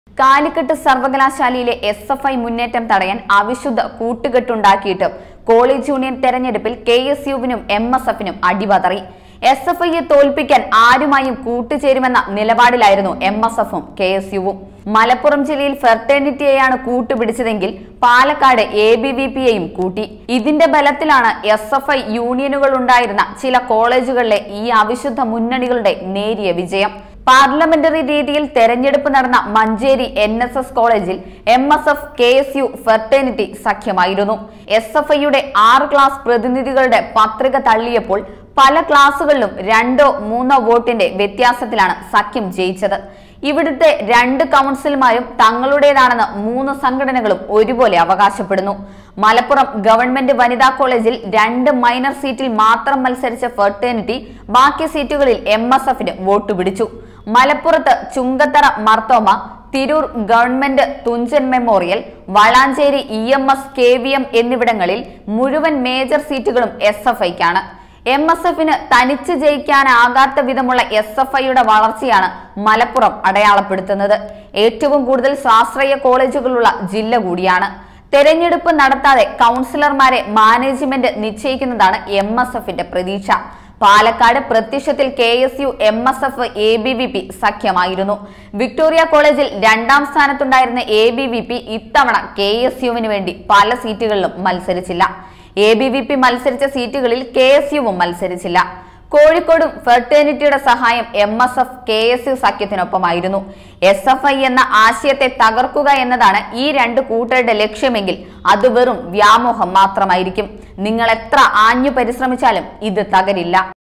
കാലിക്കട്ട് സർവകലാശാലയിലെ S F I മുന്നേറ്റം തടയാൻ അവിശുദ്ധ കൂട്ടുകെട്ടുണ്ടാക്കിയിട്ട് കോളേജ് യൂണിയൻ തെരഞ്ഞെടുപ്പിൽ കെ എസ് യുവിനും എം എസ് എഫിനും അടിപതറി എസ് എഫ് ഐയെ തോൽപ്പിക്കാൻ ആരുമായും കൂട്ടുചേരുമെന്ന നിലപാടിലായിരുന്നു എം എസ് എഫും കെ എസ് യുവും മലപ്പുറം ജില്ലയിൽ ഫെർട്ടേണിറ്റിയെയാണ് കൂട്ടുപിടിച്ചതെങ്കിൽ പാലക്കാട് എ ബി വി പിയെയും കൂട്ടി ഇതിന്റെ ബലത്തിലാണ് എസ് എഫ് ഐ യൂണിയനുകൾ ഉണ്ടായിരുന്ന ചില കോളേജുകളിലെ ഈ അവിശുദ്ധ മുന്നണികളുടെ നേരിയ വിജയം പാർലമെന്ററി രീതിയിൽ തെരഞ്ഞെടുപ്പ് നടന്ന മഞ്ചേരി എൻ എസ് എസ് കോളേജിൽ M S F K S U fraternity സഖ്യമായിരുന്നു എസ് എഫ് ഐയുടെ ആറ് ക്ലാസ് പ്രതിനിധികളുടെ പത്രിക തള്ളിയപ്പോൾ പല ക്ലാസുകളിലും രണ്ടോ മൂന്നോ വോട്ടിന്റെ വ്യത്യാസത്തിലാണ് സഖ്യം ജയിച്ചത് ഇവിടുത്തെ രണ്ട് കൗൺസിൽമാരും തങ്ങളുടേതാണെന്ന് മൂന്ന് സംഘടനകളും ഒരുപോലെ അവകാശപ്പെടുന്നു മലപ്പുറം ഗവൺമെന്റ് വനിതാ കോളേജിൽ രണ്ട് മൈനർ സീറ്റിൽ മാത്രം മത്സരിച്ച ഫെർട്ടേണിറ്റി ബാക്കി സീറ്റുകളിൽ എം എസ് എഫിന് വോട്ട് പിടിച്ചു മലപ്പുറത്ത് Chungathara Marthoma Tirur government Thunchan memorial Valanchery E M S K V M എന്നിവിടങ്ങളിൽ മുഴുവൻ മേജർ സീറ്റുകളും എസ് എഫ് ഐക്കാണ് എം എസ് എഫിന് തനിച്ച് ജയിക്കാനാകാത്ത വിധമുള്ള എസ് എഫ് ഐയുടെ വളർച്ചയാണ് മലപ്പുറം അടയാളപ്പെടുത്തുന്നത് ഏറ്റവും കൂടുതൽ സ്വാശ്രയ കോളേജുകളുള്ള ജില്ല കൂടിയാണ് തെരഞ്ഞെടുപ്പ് നടത്താതെ കൗൺസിലർമാരെ മാനേജ്മെന്റ് നിശ്ചയിക്കുന്നതാണ് എം എസ് എഫിന്റെ പ്രതീക്ഷ പാലക്കാട് പ്രത്യക്ഷത്തിൽ K S U M S F A B V P സഖ്യമായിരുന്നു വിക്ടോറിയ കോളേജിൽ രണ്ടാം സ്ഥാനത്തുണ്ടായിരുന്ന എ ബി വി പി ഇത്തവണ കെ എസ് യുവിന് വേണ്ടി പല സീറ്റുകളിലും മത്സരിച്ചില്ല എ ബി വി പി മത്സരിച്ച സീറ്റുകളിൽ കെ എസ് യുവും മത്സരിച്ചില്ല കോഴിക്കോടും ഫെർട്ടേണിറ്റിയുടെ സഹായം M S F K S U സഖ്യത്തിനൊപ്പമായിരുന്നു എസ് എഫ് ഐ എന്ന ആശയത്തെ തകർക്കുക എന്നതാണ് ഈ രണ്ട് കൂട്ടരുടെ ലക്ഷ്യമെങ്കിൽ അത് വെറും വ്യാമോഹം മാത്രമായിരിക്കും നിങ്ങൾ എത്ര ആഞ്ഞു പരിശ്രമിച്ചാലും ഇത് തകരില്ല